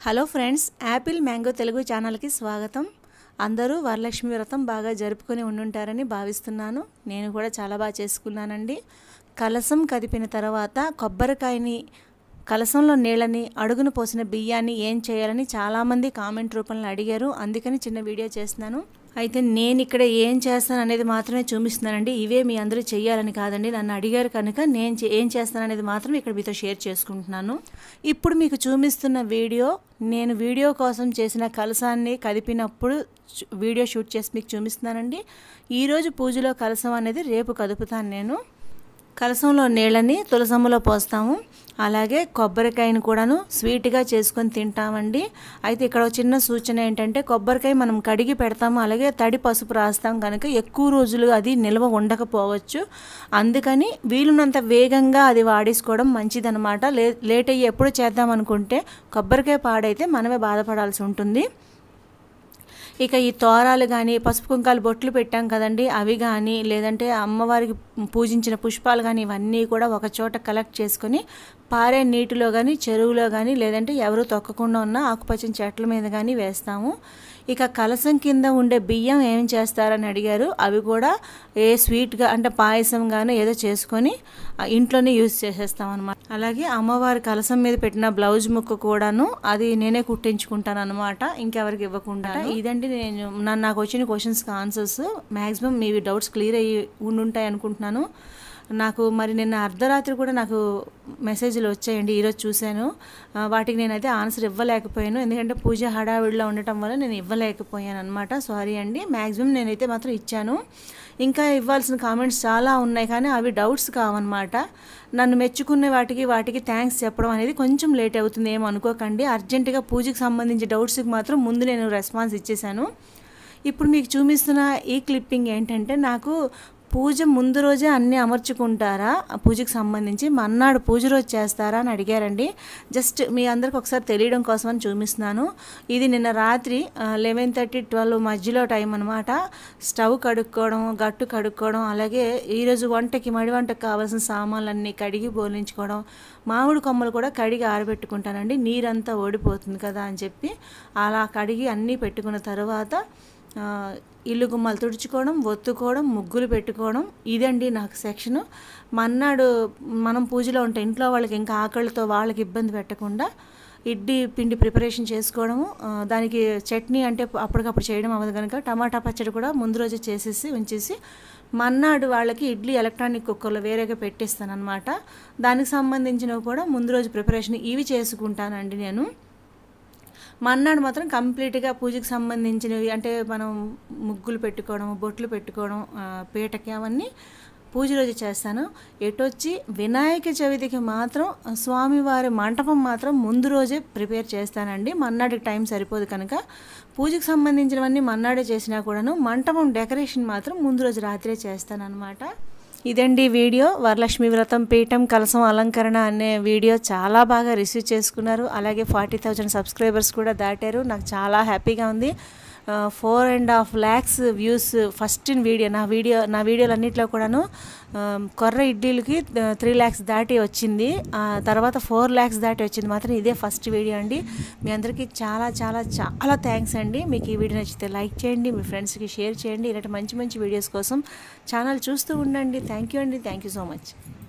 hello friends apple mango Telugu ఛానల్కి స్వాగతం అందరూ వరలక్ష్మి వ్రతం బాగా జరుపుకొని ఉండుంటారని భావిస్తున్నాను నేను కూడా చాలా బాగా చేసుకున్నానండి కలసం కదిపిన తర్వాత కొబ్బరికాయని కలసంలో నీళ్ళని అడుగున పోసిన బియ్యాన్ని ఏం చేయాలని చాలామంది కామెంట్ రూపంలో అడిగారు అందుకని చిన్న వీడియో చేస్తున్నాను అయితే నేను ఇక్కడ ఏం చేస్తాను అనేది మాత్రమే చూపిస్తున్నానండి ఇవే మీ అందరూ చేయాలని కాదండి నన్ను అడిగారు కనుక నేను చే- ఏం చేస్తాను అనేది మాత్రం ఇక్కడ మీతో షేర్ చేసుకుంటున్నాను ఇప్పుడు మీకు చూపిస్తున్న వీడియో నేను వీడియో కోసం చేసిన కలసాన్ని కదిపినప్పుడు చు- వీడియో షూట్ చేసి మీకు చూపిస్తున్నానండి ఈరోజు పూజలో కలసం అనేది రేపు కదుపుతాను నేను కలసంలో నీళ్ళని తులసమ్మలో పోస్తాము అలాగే కొబ్బరికాయని కూడాను స్వీట్గా చేసుకొని తింటామండి అయితే ఇక్కడ ఒక చిన్న సూచన ఏంటంటే కొబ్బరికాయ మనం కడిగి పెడతాము అలాగే తడి పసుపు రాస్తాం కనుక ఎక్కువ రోజులు అది నిల్వ ఉండకపోవచ్చు అందుకని వీలున్నంత వేగంగా అది వాడేసుకోవడం మంచిదన్నమాట లే లేట్ అయ్యి ఎప్పుడు చేద్దాం అనుకుంటే కొబ్బరికాయ పాడైతే మనమే బాధపడాల్సి ఉంటుంది ఇక ఈ తోరాలు కానీ పసుపు కుంకాలు బొట్లు పెట్టాం కదండి అవి కానీ లేదంటే అమ్మవారికి పూజించిన పుష్పాలు కానీ ఇవన్నీ కూడా ఒక చోట కలెక్ట్ చేసుకొని పారే నీటిలో కానీ చెరువులో కానీ లేదంటే ఎవరు తొక్కకుండా ఉన్న ఆకుపచ్చని చెట్ల మీద కానీ వేస్తాము ఇక కలసం కింద ఉండే బియ్యం ఏం చేస్తారని అడిగారు అవి కూడా ఏ స్వీట్గా అంటే పాయసం కానీ ఏదో చేసుకొని ఆ, ఇంట్లోనే యూజ్ చేసేస్తాం అనమాట అలాగే అమ్మవారి కలసం మీద పెట్టిన బ్లౌజ్ ముక్క కూడాను అది నేనే కుట్టించుకుంటాను అనమాట ఇంకెవరికి ఇవ్వకుండా ఇదండి నేను నా- నాకు వచ్చిన క్వశ్చన్స్కి ఆన్సర్స్ మ్యాక్సిమం మీ డౌట్స్ క్లియర్ అయ్యి ఉండుంటాయి అనుకుంటున్నాను నాకు మరి నిన్న అర్ధరాత్రి కూడా నాకు మెసేజ్లు వచ్చాయండి ఈరోజు చూశాను ఆ, వాటికి నేనైతే ఆన్సర్ ఇవ్వలేకపోయాను ఎందుకంటే పూజ హడావిడిలో ఉండటం వల్ల నేను ఇవ్వలేకపోయాను అనమాట సారీ అండి మ్యాక్సిమం నేనైతే మాత్రం ఇచ్చాను ఇంకా ఇవ్వాల్సిన కామెంట్స్ చాలా ఉన్నాయి కానీ అవి డౌట్స్ కావన్నమాట నన్ను మెచ్చుకునే వాటికి వాటికి థ్యాంక్స్ చెప్పడం అనేది కొంచెం లేట్ అవుతుంది ఏమో అనుకోకండి అర్జెంటుగా పూజకి సంబంధించి డౌట్స్కి మాత్రం ముందు నేను రెస్పాన్స్ ఇచ్చేసాను ఇప్పుడు మీకు చూపిస్తున్న ఈ క్లిప్పింగ్ ఏంటంటే నాకు పూజ ముందు రోజే అన్నీ అమర్చుకుంటారా ఆ పూజకి సంబంధించి మన్నాడు పూజ రోజు చేస్తారా అని అడిగారండి జస్ట్ మీ అందరికి ఒకసారి తెలియడం కోసం అని చూపిస్తున్నాను ఇది నిన్న రాత్రి లెవెన్ థర్టీ ట్వెల్వ్ మధ్యలో టైం అనమాట స్టవ్ కడుక్కోవడం గట్టు కడుక్కోవడం అలాగే ఈరోజు వంటకి మడి వంటకి కావాల్సిన సామాన్లన్నీ కడిగి బోలించుకోవడం మామిడి కొమ్మలు కూడా కడిగి ఆరబెట్టుకుంటానండి నీరంతా ఓడిపోతుంది కదా అని చెప్పి అలా కడిగి అన్నీ పెట్టుకున్న తర్వాత ఆ, ఇల్లు గుమ్మాలు తుడుచుకోవడం ఒత్తుకోవడం ముగ్గులు పెట్టుకోవడం ఇదండి నాకు సెక్షను మన్నాడు మనం పూజలో ఉంటే ఇంట్లో వాళ్ళకి ఇంకా ఆకలితో వాళ్ళకి ఇబ్బంది పెట్టకుండా ఇడ్లీ పిండి ప్రిపరేషన్ చేసుకోవడము ఆ, దానికి చట్నీ అంటే అప్పటికప్పుడు చేయడం అవ్వదు కనుక టమాటా పచ్చడి కూడా ముందు రోజే చేసేసి ఉంచేసి మన్నాడు వాళ్ళకి ఇడ్లీ ఎలక్ట్రానిక్ కుక్కర్లో వేరేగా పెట్టేస్తాను అనమాట దానికి సంబంధించినవి కూడా ముందు రోజు ప్రిపరేషన్ ఇవి చేసుకుంటానండి నేను మన్నాడు మాత్రం కంప్లీట్గా పూజకి సంబంధించినవి అంటే మనం ముగ్గులు పెట్టుకోవడం బొట్లు పెట్టుకోవడం ఆ, పీటకి అవన్నీ పూజ రోజు చేస్తాను ఎటొచ్చి వినాయక చవితికి మాత్రం స్వామివారి మంటపం మాత్రం ముందు రోజే ప్రిపేర్ చేస్తానండి మన్నాడికి టైం సరిపోదు కనుక పూజకు సంబంధించినవన్నీ మన్నాడే చేసినా కూడాను మంటపం డెకరేషన్ మాత్రం ముందు రోజు రాత్రే చేస్తానన్నమాట ఇదండి వీడియో వరలక్ష్మి వ్రతం పీఠం కలసం అలంకరణ అనే వీడియో చాలా బాగా రిసీవ్ చేసుకున్నారు అలాగే ఫార్టీ థౌజండ్ సబ్స్క్రైబర్స్ కూడా దాటారు నాకు చాలా హ్యాపీగా ఉంది four and half lakhs views first in video నా వీడియో నా వీడియోలు అన్నింటిలో కూడాను ఆ, కొర్ర ఇడ్లీలకి త్రీ ల్యాక్స్ దాటి వచ్చింది ఆ తర్వాత ఫోర్ ల్యాక్స్ దాటి వచ్చింది మాత్రం ఇదే ఫస్ట్ వీడియో అండి మీ అందరికీ చాలా చాలా చాలా థ్యాంక్స్ అండి మీకు ఈ వీడియో నచ్చితే లైక్ చేయండి మీ ఫ్రెండ్స్కి షేర్ చేయండి ఇలాంటి మంచి మంచి వీడియోస్ కోసం ఛానల్ చూస్తూ ఉండండి థ్యాంక్ యూ అండి థ్యాంక్ యూ సో మచ్